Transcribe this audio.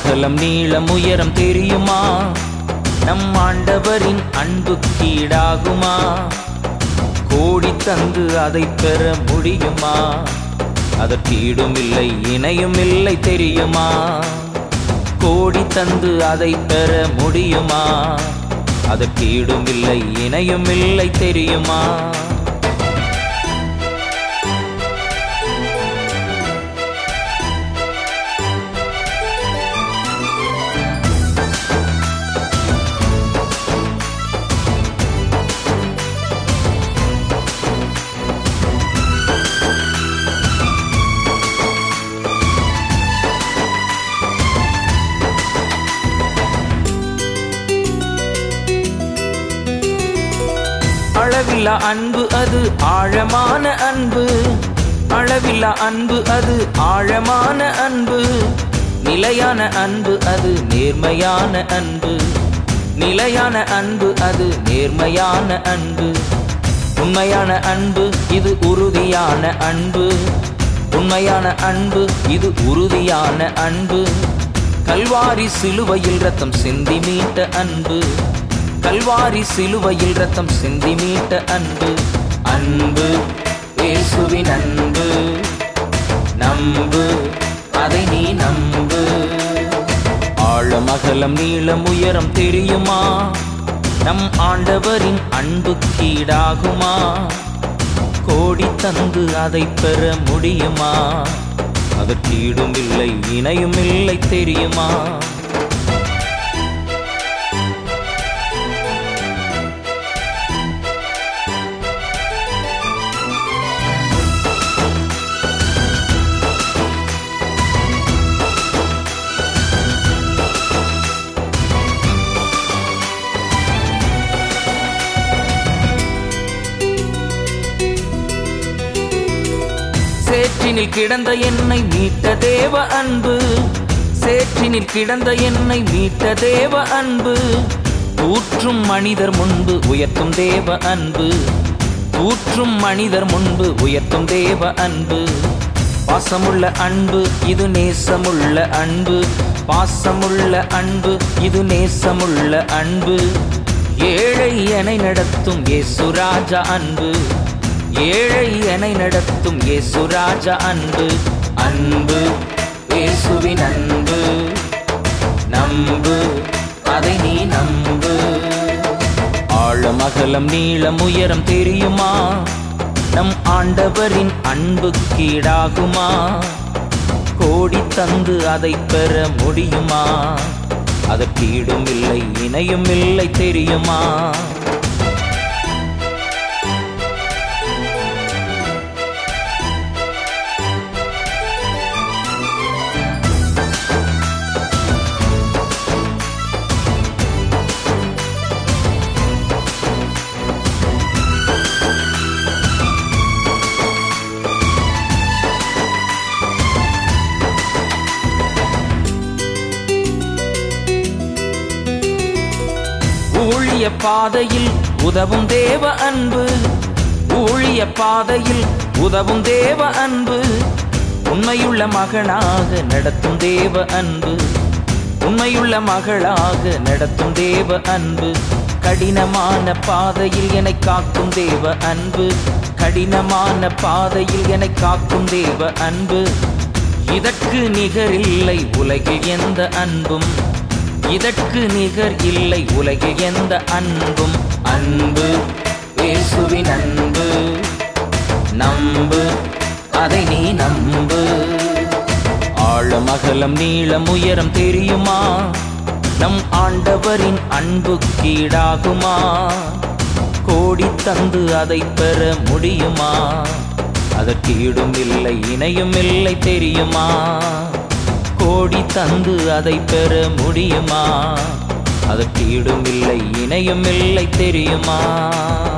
அகலம் நீளம் உயரம் தெரியுமா நம் ஆண்டவரின் அன்பு கீடாகுமா கோடி தந்து அதை பெற முடியுமா அதற்கீடும் இல்லை இணையும் இல்லை தெரியுமா கோடி தந்து அதை பெற முடியுமா அதற்கீடும் இல்லை இணையும் இல்லை தெரியுமா அளவில்லா அன்பு அது ஆழமான அன்பு அளவில்லா அன்பு அது ஆழமான அன்பு நிலையான அன்பு அது நேர்மையான அன்பு நிலையான அன்பு அது நேர்மையான அன்பு உண்மையான அன்பு இது உறுதியான அன்பு உண்மையான அன்பு இது உறுதியான அன்பு கல்வாரி சிலுவையில் ரத்தம் சிந்தி மீட்ட அன்பு கல்வாரி சிலுவையில் ரத்தம் சிந்தி மீட்ட அன்பு அன்பு இயேசுவின் அன்பு நம்பு அதை நீ நம்பு ஆழம் அகலம் நீளம் உயரம் தெரியுமா நம் ஆண்டவரின் அன்பு கீடாகுமா கோடி தந்து அதை பெற முடியுமா அதற்கீடும் இல்லை இணையும் இல்லை தெரியுமா சேற்றினில் கிடந்த என்னை மீட்ட தேவ அன்பு சேற்றினில் கிடந்த என்னை மீட்ட தேவ அன்பு ஊற்றும் மனிதர் முன்பு உயர்த்தும் தேவ அன்பு ஊற்றும் மனிதர் முன்பு உயர்த்தும் தேவ அன்பு பாசமுள்ள அன்பு இது நேசமுள்ள அன்பு பாசமுள்ள அன்பு இது நேசமுள்ள அன்பு ஏழை எனை நடத்தும் இயேசுராஜா அன்பு ஏழை எனை நடத்தும் இயேசுராஜா அன்பு அன்பு இயேசுவின் அன்பு நம்பு அதை நீ நம்பு ஆழம் அகலம் நீளம் உயரம் தெரியுமா நம் ஆண்டவரின் அன்பு கீடாகுமா கோடி தந்து அதை பெற முடியுமா அதற்கீடும் இல்லை இணையும் இல்லை தெரியுமா ஊழிய பாதையில் உதவும் தேவ அன்பு ஊழிய பாதையில் உதவும் தேவ அன்பு உண்மையுள்ள மகனாக நடத்தும் தேவ அன்பு உண்மையுள்ள மகளாக நடத்தும் தேவ அன்பு கடினமான பாதையில் என்னை காக்கும் தேவ அன்பு கடினமான பாதையில் என்னை காக்கும் தேவ அன்பு இதற்கு நிகரில்லை உலகில் எந்த அன்பும் இதற்கு நிகர் இல்லை உலகில் எந்த அன்பும் அன்பு இயேசுவின் அன்பு நம்பு அதை நீ நம்பு ஆழம் அகலம் நீளம் உயரம் தெரியுமா நம் ஆண்டவரின் அன்பு கீடாகுமா கோடி தந்து அதை பெற முடியுமா அதற்கீடும் இல்லை இணையும் இல்லை தெரியுமா கோடி தந்து அதை பெற முடியுமா அதற்கீடும் இல்லை இணையும் இல்லை தெரியுமா